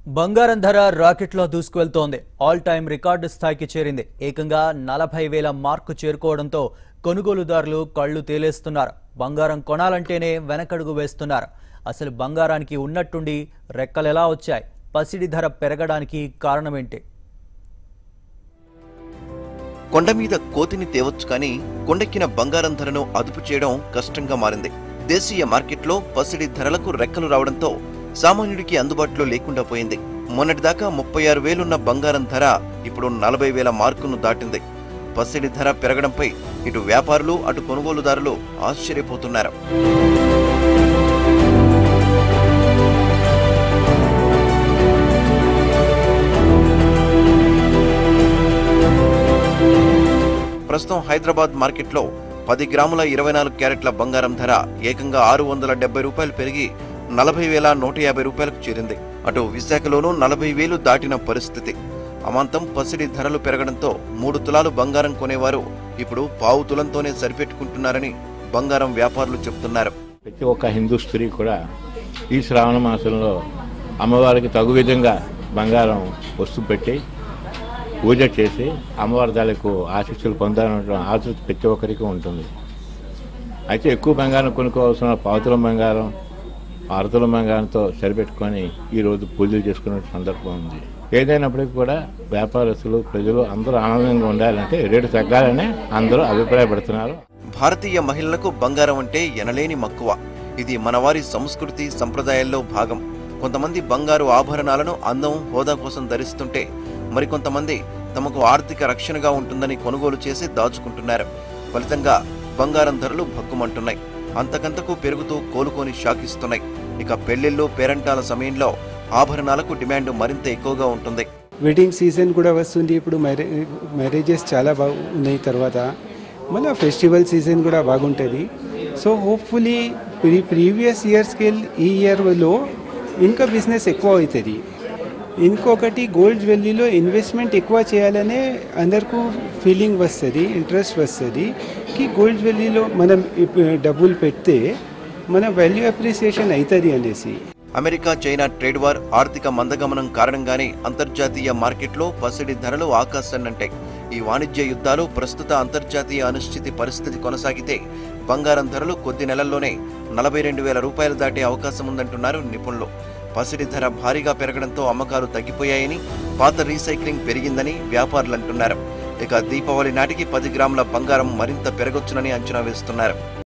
బంగారం ధర రాకెట్లో దూసుకువెళ్తోంది ఆల్ టైమ్ రికార్డు స్థాయికి చేరింది ఏకంగా నలభై వేల మార్కు చేరుకోవడంతో కొనుగోలుదారులు కళ్ళు తేలేస్తున్నారు బంగారం కొనాలంటేనే వెనకడుగు వేస్తున్నారు అసలు బంగారానికి ఉన్నట్టుండి రెక్కలెలా వచ్చాయి పసిడి ధర పెరగడానికి కారణమేంటి కొండ మీద కోతిని తేవచ్చు కానీ కొండెక్కిన బంగారం ధరను అదుపు చేయడం కష్టంగా మారింది దేశీయ మార్కెట్లో పసిడి ధరలకు రెక్కలు రావడంతో సామాన్యుడికి అందుబాటులో లేకుండా పోయింది మొన్నటిదాకా ముప్పై ఆరు వేలున్న బంగారం ధర ఇప్పుడు నలభై వేల మార్కును దాటింది పసిడి ధర పెరగడంపై ఇటు వ్యాపారులు అటు కొనుగోలుదారులు ఆశ్చర్యపోతున్నారు ప్రస్తుతం హైదరాబాద్ మార్కెట్లో పది గ్రాముల ఇరవై నాలుగు క్యారెట్ల బంగారం ధర ఏకంగా ఆరు వందల డెబ్బై రూపాయలు పెరిగి నలభై వేల నూట యాభై రూపాయలకు చేరింది అటు విశాఖలోనూ నలభై వేలు దాటిన పరిస్థితి అమాంతం పసిడి ధరలు పెరగడంతో మూడు తులాలు బంగారం కొనేవారు ఇప్పుడు పావు తులంతోనే సరిపెట్టుకుంటున్నారని బంగారం వ్యాపారులు చెబుతున్నారు ప్రతి ఒక్క హిందూ స్త్రీ కూడా ఈ శ్రావణ మాసంలో అమ్మవారికి తగు విధంగా బంగారం వస్తు పెట్టి పూజ చేసి అమ్మవారి తాలూకు ఆశీస్సులు పొందాలన్న ఆశీస్సు ప్రతి ఒక్కరికి ఉంటుంది అయితే ఎక్కువ బంగారం కొనుక్కోవాల్సిన పావుతుల బంగారం ఆరుతుల బంగారంతో సరిపెట్టుకొని ఈరోజు పూజలు చేసుకునే సందర్భం ఉంది ఏదైనప్పటికీ కూడా వ్యాపారస్తులు ప్రజలు అందరూ ఆనందంగా ఉండాలంటే రేటు తగ్గాలని అందరూ అభిప్రాయపడుతున్నారు భారతీయ మహిళలకు బంగారం అంటే ఎనలేని మక్కువ ఇది మనవారి సంస్కృతి సంప్రదాయాల్లో భాగం కొంతమంది బంగారు ఆభరణాలను అందం హోదా కోసం ధరిస్తుంటే మరికొంతమంది తమకు ఆర్థిక రక్షణగా ఉంటుందని కొనుగోలు చేసి దాచుకుంటున్నారు ఫలితంగా బంగారం ధరలు భగ్గుమంటున్నాయి అంతకంతకు పెరుగుతూ కోలుకొని షాకిస్తున్నాయి ఇక పెళ్లిళ్ళు పేరంటాల సమయంలో ఆభరణాలకు డిమాండ్ మరింత ఎక్కువగా ఉంటుంది వెడ్డింగ్ సీజన్ కూడా వస్తుంది ఇప్పుడు మ్యారే మ్యారేజెస్ చాలా బాగా ఉన్నాయి తర్వాత మళ్ళీ ఫెస్టివల్ సీజన్ కూడా బాగుంటుంది సో హోప్ఫుల్లీ ప్రీ ప్రీవియస్ ఇయర్స్కి ఈ ఇయర్లో ఇంకా బిజినెస్ ఎక్కువ అవుతుంది ఇంకొకటి గోల్డ్ జ్యువెలరీలో ఇన్వెస్ట్మెంట్ ఎక్కువ చేయాలనే అందరికీ ఫీలింగ్ వస్తుంది ఇంట్రెస్ట్ వస్తుంది కి గోల్డ్ జ్యువెలరీలో మనం ఇప్- డబ్బులు పెడితే మన వాల్యూ అప్రిసియేషన్ అవుతుంది అనేసి అమెరికా చైనా ట్రేడ్ వార్ ఆర్థిక మందగమనం కారణంగానే అంతర్జాతీయ మార్కెట్లో పసిడి ధరలు ఆకాశాన్నంటాయి ఈ వాణిజ్య యుద్ధాలు ప్రస్తుత అంతర్జాతీయ అనిశ్చితి పరిస్థితి కొనసాగితే బంగారం ధరలు కొద్ది నెలల్లోనే నలభై రెండు వేల రూపాయలు దాటే అవకాశం ఉందంటున్నారు నిపుణులు పసిడి ధర భారీగా పెరగడంతో అమ్మకాలు తగ్గిపోయాయని పాత రీసైక్లింగ్ పెరిగిందని వ్యాపారులు అంటున్నారు ఇక దీపావళి నాటికి పది గ్రాముల బంగారం మరింత పెరగొచ్చునని అంచనా వేస్తున్నారు